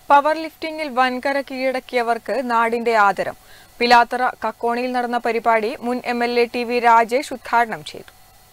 power ലിഫ്റ്റിംഗിൽ വൻകര കീഴടക്കിയവർക്ക് നാടിന്റെ ആദരം പിലാത്തറ കക്കോണിയിൽ നടന്ന പരിപാടി മുൻ M L A T V Rajesh ഉദ്ഘാടനം ചെയ്തു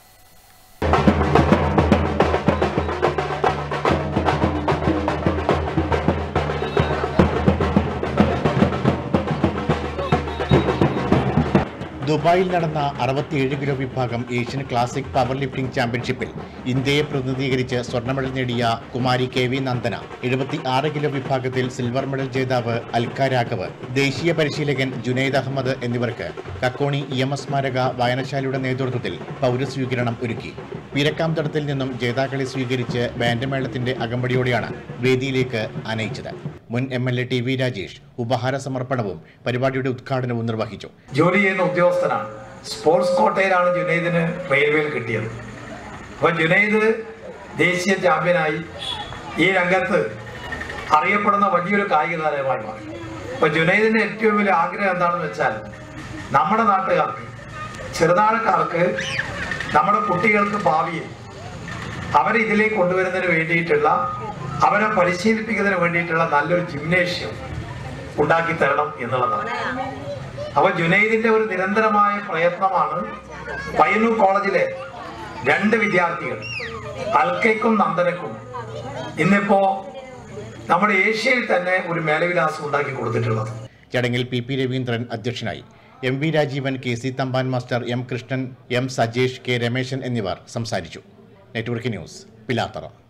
ദുബായിൽ നടന്ന അറുപത്തിയേഴ് കിലോ വിഭാഗം ഏഷ്യൻ ക്ലാസിക് പവർ ലിഫ്റ്റിംഗ് ചാമ്പ്യൻഷിപ്പിൽ ഇന്ത്യയെ പ്രതിനിധീകരിച്ച് സ്വർണ്ണ മെഡൽ നേടിയ കുമാരി കെ വി നന്ദന എഴുപത്തി ആറ് കിലോ വിഭാഗത്തിൽ സിൽവർ മെഡൽ ജേതാവ് അൽക്ക രാഘവ് ദേശീയ പരിശീലകൻ ജുനൈദ് അഹമ്മദ് എന്നിവർക്ക് കക്കോണി ഇ എം എസ് സ്മാരക വായനശാലയുടെ നേതൃത്വത്തിൽ പൗരസ്വീകരണം ഒരുക്കി പീരക്കാംതടത്തിൽ നിന്നും ജേതാക്കളെ സ്വീകരിച്ച് ബാൻഡ് മേളത്തിന്റെ അകമ്പടിയോടെയാണ് വേദിയിലേക്ക് അനയിച്ചത് മുൻ M L A T V Rajesh ഉപഹാര സമർപ്പണവും പരിപാടിയുടെ ഉദ്ഘാടനവും നിർവഹിച്ചു ജോലി ചെയ്യുന്ന ഉദ്യോഗസ്ഥനാണ് സ്പോർട്സ് കോട്ടയിലാണ് ജുനൈദിന് റെയിൽവേയിൽ കിട്ടിയത് അപ്പൊ ജുനൈദ് ദേശീയ ചാമ്പ്യനായി ഈ രംഗത്ത് അറിയപ്പെടുന്ന വലിയൊരു കായിക താരമായി മാറി അപ്പൊ ജുനൈദിന്റെ ഏറ്റവും വലിയ ആഗ്രഹം എന്താണെന്ന് വെച്ചാൽ നമ്മുടെ നാട്ടുകാർക്ക് ചെറുതാഴക്കാർക്ക് നമ്മുടെ കുട്ടികൾക്ക് ഭാവിയിൽ അവരെ ഇതിലേക്ക് കൊണ്ടുവരുന്നതിന് വേണ്ടിയിട്ടുള്ള അവരെ പരിശീലിപ്പിക്കുന്നതിന് വേണ്ടിയിട്ടുള്ള നല്ലൊരു ജിംനേഷ്യം ഉണ്ടാക്കി തരണം എന്നുള്ളതാണ് അപ്പൊ ജുനൈദിന്റെ ഒരു നിരന്തരമായ പ്രയത്നമാണ് പയ്യന്നൂർ കോളേജിലെ രണ്ട് വിദ്യാർത്ഥികൾ അൽക്കയ്ക്കും നന്ദനക്കും ഇന്നിപ്പോ നമ്മുടെ ഏഷ്യയിൽ തന്നെ ഒരു മേലവിലാസം ഉണ്ടാക്കി കൊടുത്തിട്ടുള്ളത് ചടങ്ങിൽ പി പി രവീന്ദ്രൻ അധ്യക്ഷനായി M V Rajeevan K C Thampan master M Krishnan M Sajesh K Rameshan എന്നിവർ സംസാരിച്ചു നെറ്റ്വർക്ക് ന്യൂസ് പിലാത്തറ